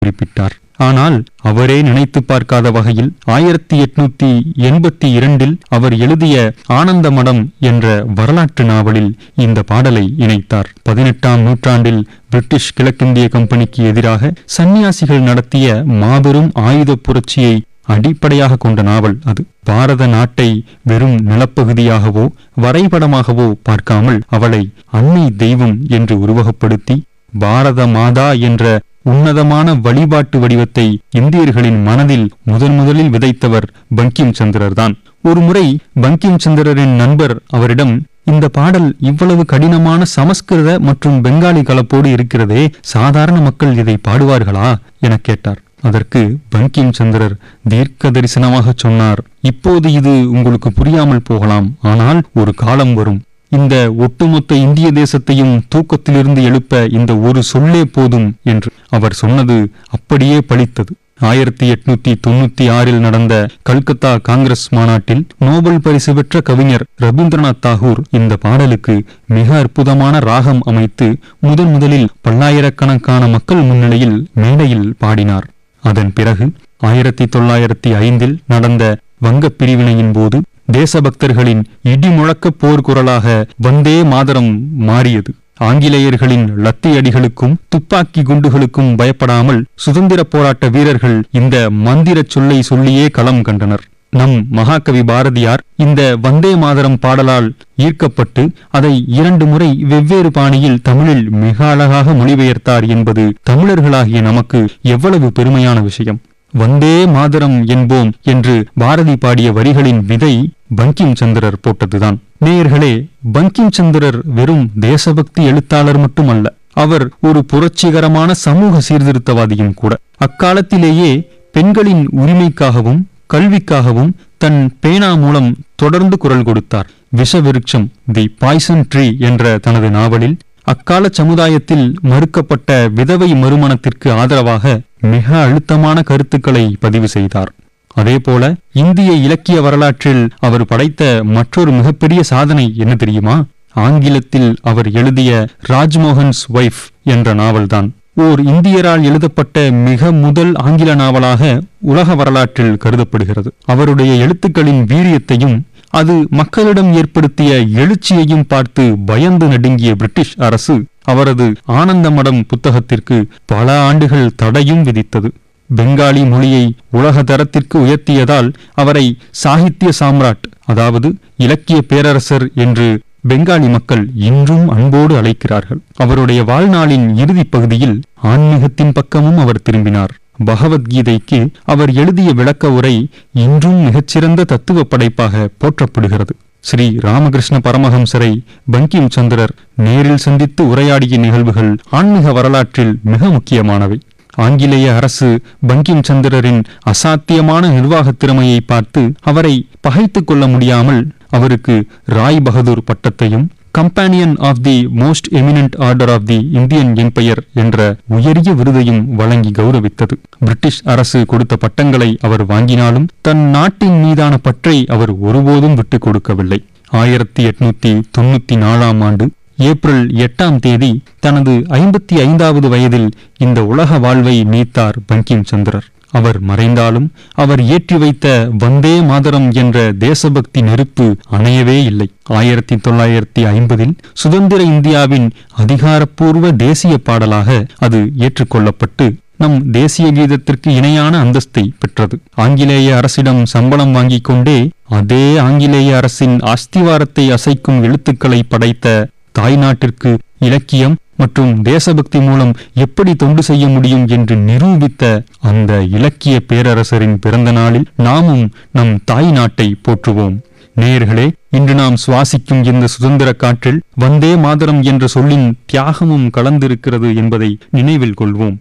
குறிப்பிட்டார் ஆனால் அவரே நினைத்து பார்க்காத வகையில் ஆயிரத்தி எட்நூத்தி எண்பத்தி இரண்டில் அவர் எழுதிய ஆனந்த மடம் என்ற வரலாற்று நாவலில் இந்த பாடலை இணைத்தார் பதினெட்டாம் நூற்றாண்டில் பிரிட்டிஷ் கிழக்கிந்திய கம்பெனிக்கு எதிராக சந்நியாசிகள் நடத்திய மாபெரும் ஆயுத புரட்சியை அடிப்படையாக கொண்ட நாவல் அது பாரத நாட்டை வெறும் நிலப்பகுதியாகவோ வரைபடமாகவோ பார்க்காமல் அவளை அன்னை தெய்வம் என்று உருவகப்படுத்தி பாரத மாதா என்ற உன்னதமான வழிபாட்டு வடிவத்தை இந்தியர்களின் மனதில் முதன் முதலில் விதைத்தவர் பங்கிம் சந்திரர் தான் ஒருமுறை பங்கிம் சந்திரரின் நண்பர் அவரிடம் இந்த பாடல் இவ்வளவு கடினமான சமஸ்கிருத மற்றும் பெங்காலி கலப்போடு இருக்கிறதே சாதாரண மக்கள் இதை பாடுவார்களா என கேட்டார் அதற்கு பங்கிம் சந்திரர் தீர்க்க தரிசனமாக சொன்னார் இப்போது இது உங்களுக்கு புரியாமல் போகலாம் ஆனால் ஒரு காலம் வரும் இந்த ஒட்டுமொத்த இந்திய தேசத்தையும் தூக்கத்திலிருந்து எழுப்ப இந்த ஒரு சொல்லே போதும் என்று அவர் சொன்னது அப்படியே பலித்தது ஆயிரத்தி எட்நூத்தி தொண்ணூத்தி ஆறில் நடந்த கல்கத்தா காங்கிரஸ் மாநாட்டில் நோபல் பரிசு பெற்ற கவிஞர் ரவீந்திரநாத் தாகூர் இந்த பாடலுக்கு மிக அற்புதமான ராகம் அமைத்து முதன் முதலில் பல்லாயிரக்கணக்கான மக்கள் முன்னிலையில் மேடையில் பாடினார் அதன் பிறகு ஆயிரத்தி தொள்ளாயிரத்தி ஐந்தில் நடந்த வங்கப் பிரிவினையின் போது தேசபக்தர்களின் இடிமுழக்க போர்க்குரலாக வந்தே மாதரம் மாறியது ஆங்கிலேயர்களின் லத்தி அடிகளுக்கும் துப்பாக்கி குண்டுகளுக்கும் பயப்படாமல் சுதந்திர போராட்ட வீரர்கள் இந்த மந்திரச் சொல்லை சொல்லியே களம் கண்டனர் நம் மகாகவி பாரதியார் இந்த வந்தே மாதரம் பாடலால் ஈர்க்கப்பட்டு அதை இரண்டு முறை வெவ்வேறு பாணியில் தமிழில் மிக அழகாக மொழிபெயர்த்தார் என்பது தமிழர்களாகிய நமக்கு எவ்வளவு பெருமையான விஷயம் வந்தே மாதரம் என்போம் என்று பாரதி பாடிய வரிகளின் விதை பங்கிம் சந்திரர் போட்டதுதான் நேயர்களே பங்கிம் சந்திரர் வெறும் தேசபக்தி எழுத்தாளர் மட்டுமல்ல அவர் ஒரு புரட்சிகரமான சமூக சீர்திருத்தவாதியும் கூட அக்காலத்திலேயே பெண்களின் உரிமைக்காகவும் கல்விக்காகவும் தன் பேனா மூலம் தொடர்ந்து குரல் கொடுத்தார் விஷவிருட்சம் தி பாய்சன் ட்ரீ என்ற தனது நாவலில் அக்கால சமுதாயத்தில் மறுக்கப்பட்ட விதவை மறுமணத்திற்கு ஆதரவாக மிக அழுத்தமான கருத்துக்களை பதிவு செய்தார் அதேபோல இந்திய இலக்கிய வரலாற்றில் அவர் படைத்த மற்றொரு மிகப்பெரிய சாதனை என்ன தெரியுமா ஆங்கிலத்தில் அவர் எழுதிய ராஜ்மோகன்ஸ் ஒய்ஃப் என்ற நாவல்தான் ஓர் இந்தியரால் எழுதப்பட்ட மிக முதல் ஆங்கில நாவலாக உலக வரலாற்றில் கருதப்படுகிறது அவருடைய எழுத்துக்களின் வீரியத்தையும் அது மக்களிடம் ஏற்படுத்திய எழுச்சியையும் பார்த்து பயந்து நடுங்கிய பிரிட்டிஷ் அரசு அவரது ஆனந்த மடம் புத்தகத்திற்கு பல ஆண்டுகள் தடையும் விதித்தது பெங்காலி மொழியை உலக தரத்திற்கு உயர்த்தியதால் அவரை சாகித்ய சாம்ராட் அதாவது இலக்கிய பேரரசர் என்று பெங்காலி மக்கள் இன்றும் அன்போடு அழைக்கிறார்கள் அவருடைய வாழ்நாளின் இறுதிப் பகுதியில் ஆன்மீகத்தின் பக்கமும் அவர் திரும்பினார் பகவத்கீதைக்கு அவர் எழுதிய விளக்க உரை இன்றும் மிகச்சிறந்த தத்துவ படைப்பாக போற்றப்படுகிறது ஸ்ரீ ராமகிருஷ்ண பரமஹம்சரை பங்கிம் சந்திரர் நேரில் சந்தித்து உரையாடிய நிகழ்வுகள் ஆன்மீக வரலாற்றில் மிக முக்கியமானவை ஆங்கிலேய அரசு பங்கிம் சந்திரரின் அசாத்தியமான நிர்வாகத் திறமையை பார்த்து அவரை பகைத்துக் கொள்ள முடியாமல் அவருக்கு ராய் பகதூர் பட்டத்தையும் Companion of the Most Eminent Order of the Indian Empire என்ற உயரிய விருதையும் வழங்கி கௌரவித்தது பிரிட்டிஷ் அரசு கொடுத்த பட்டங்களை அவர் வாங்கினாலும் தன் நாட்டின் மீதான பற்றை அவர் ஒருபோதும் விட்டுக் கொடுக்கவில்லை ஆயிரத்தி எட்நூத்தி தொண்ணூத்தி நாலாம் ஆண்டு ஏப்ரல் எட்டாம் தேதி தனது ஐம்பத்தி ஐந்தாவது வயதில் இந்த உலக வாழ்வை நீத்தார் பங்கிம் சந்திரர் அவர் மறைந்தாலும் அவர் ஏற்றி வைத்த வந்தே மாதரம் என்ற தேசபக்தி நெருப்பு அணையவே இல்லை ஆயிரத்தி தொள்ளாயிரத்தி ஐம்பதில் சுதந்திர இந்தியாவின் அதிகாரப்பூர்வ தேசிய பாடலாக அது ஏற்றுக்கொள்ளப்பட்டு நம் தேசிய கீதத்திற்கு இணையான அந்தஸ்தை பெற்றது ஆங்கிலேய அரசிடம் சம்பளம் வாங்கிக் கொண்டே அதே ஆங்கிலேய அரசின் அஸ்திவாரத்தை அசைக்கும் எழுத்துக்களை படைத்த தாய்நாட்டிற்கு இலக்கியம் மற்றும் தேசபக்தி மூலம் எப்படி தொண்டு செய்ய முடியும் என்று நிரூபித்த அந்த இலக்கிய பேரரசரின் பிறந்த நாளில் நாமும் நம் தாய் நாட்டை போற்றுவோம் நேயர்களே இன்று நாம் சுவாசிக்கும் இந்த சுதந்திர காற்றில் வந்தே மாதரம் என்ற சொல்லின் தியாகமும் கலந்திருக்கிறது என்பதை நினைவில் கொள்வோம்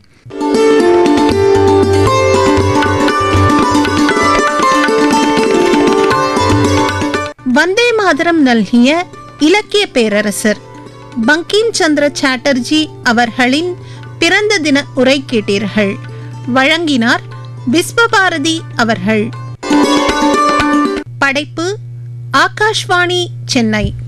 வந்தே மாதரம் நல்கிய இலக்கிய பேரரசர் பங்கிம் சந்திர சாட்டர்ஜி அவர்களின் பிறந்த தின உரை கேட்டீர்கள் வழங்கினார் விஸ்வபாரதி அவர்கள் படைப்பு ஆகாஷ்வாணி சென்னை